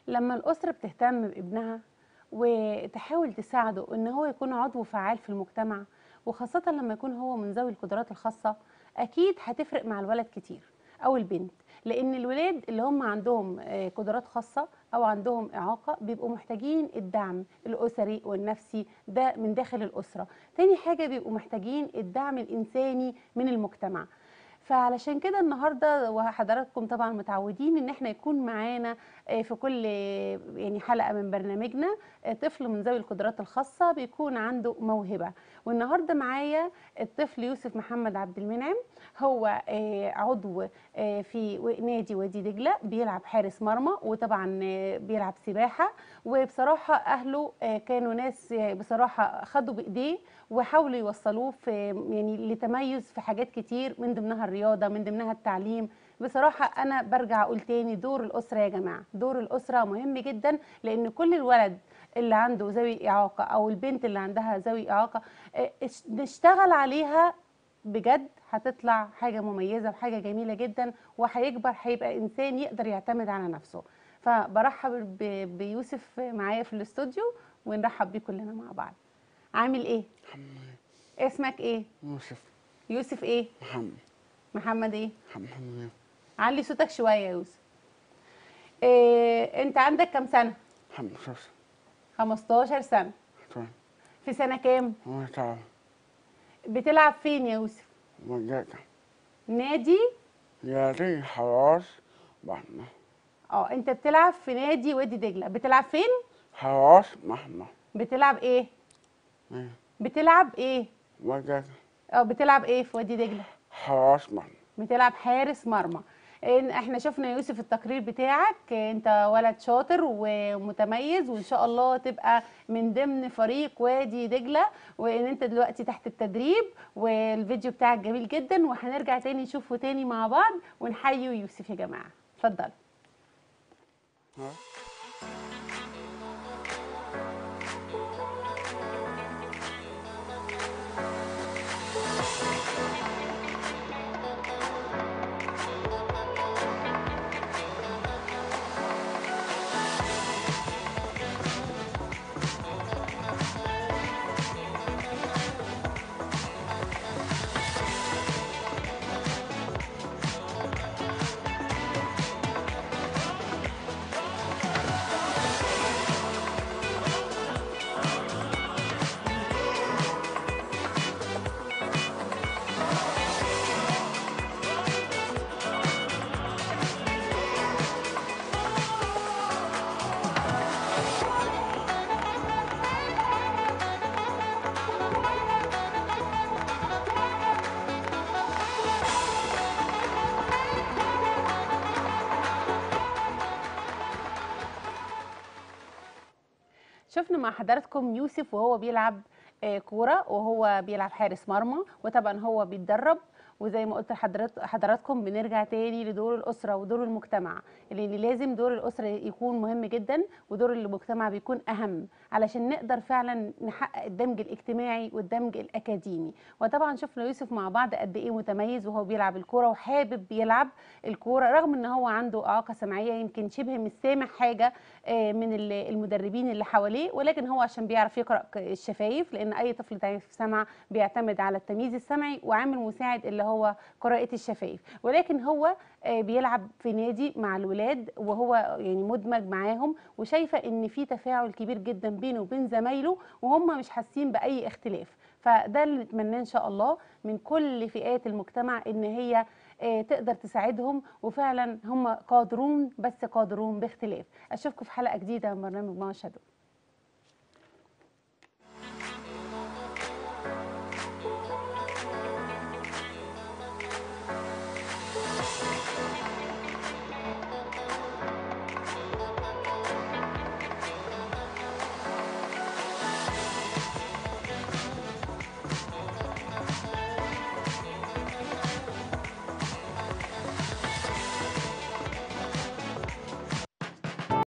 لما الأسرة بتهتم بابنها وتحاول تساعده إن هو يكون عضو فعال في المجتمع وخاصة لما يكون هو من ذوي القدرات الخاصة أكيد هتفرق مع الولد كتير أو البنت لأن الولاد اللي هم عندهم آه، قدرات خاصة أو عندهم إعاقة بيبقوا محتاجين الدعم الأسري والنفسي ده من داخل الأسرة تاني حاجة بيبقوا محتاجين الدعم الإنساني من المجتمع فعلشان كده النهارده وحضراتكم طبعا متعودين ان احنا يكون معانا آه، في كل آه، يعني حلقه من برنامجنا آه، طفل من ذوي القدرات الخاصه بيكون عنده موهبه والنهارده معايا الطفل يوسف محمد عبد المنعم هو آه، عضو آه، في و- نادي وادي دجله بيلعب حارس مرمى وطبعا آه، بيلعب سباحه وبصراحه اهله آه، كانوا ناس آه، بصراحه خدوا بايديه وحاولوا يوصلوه في يعني لتميز في حاجات كتير من ضمنها الرياضه من ضمنها التعليم بصراحه انا برجع اقول تاني دور الاسره يا جماعه دور الاسره مهم جدا لان كل الولد اللي عنده ذوي اعاقه او البنت اللي عندها ذوي اعاقه آه، اش- نشتغل عليها بجد هتطلع حاجه مميزه وحاجه جميله جدا وهيكبر هيبقى انسان يقدر يعتمد على نفسه فبرحب ب- بيوسف معايا في الاستوديو ونرحب بيه كلنا مع بعض عامل ايه محمد اسمك ايه يوسف يوسف ايه محمد محمد ايه محمد علي صوتك شويه يا يوسف إيه انت عندك كام سنه محمد شخص 15 سنه طيب في سنه كام هو تعب بتلعب فين يا يوسف وجاك نادي يا ري حواس بحنا اه انت بتلعب في نادي وادي دجله بتلعب فين حواس محمد بتلعب ايه إيه. بتلعب ايه وجاك اه بتلعب ايه في وادي دجله حواس محمد بتلعب حارس مرمى إن احنا شفنا يوسف التقرير بتاعك انت ولد شاطر ومتميز وان شاء الله تبقى من ضمن فريق وادي دجله وان انت دلوقتي تحت التدريب والفيديو بتاعك جميل جدا وهنرجع تاني نشوفه تاني مع بعض ونحيي يوسف يا جماعه اتفضل ها شفنا مع حضراتكم يوسف وهو بيلعب آه، كوره وهو بيلعب حارس مرمى وطبعا هو بيتدرب وزي ما قلت لحضرات حضراتكم بنرجع تاني لدور الاسره ودور المجتمع لان لازم دور الاسره يكون مهم جدا ودور المجتمع بيكون اهم علشان نقدر فعلا نحقق الدمج الاجتماعي والدمج الاكاديمي وطبعا شفنا يوسف مع بعض قد ايه متميز وهو بيلعب الكوره وحابب يلعب الكوره رغم ان هو عنده اعاقه سمعيه يمكن شبه مش سامع حاجه آه، من ال- المدربين اللي حواليه ولكن هو عشان بيعرف يقرا ك- الشفايف لان اي طفل ضعيف سمع بيعتمد على التمييز السمعي وعامل مساعد اللي هو قراءه الشفايف ولكن هو آه، بيلعب في نادي مع الولاد وهو يعني مدمج معاهم وشايفه ان في تفاعل كبير جدا بينه وبين زمايله وهم مش حاسين باي اختلاف فده اللي نتمناه ان شاء الله من كل فئات المجتمع ان هي آه، تقدر تساعدهم وفعلا هم قادرون بس قادرون باختلاف اشوفكم في حلقه جديده من برنامج ماما شادو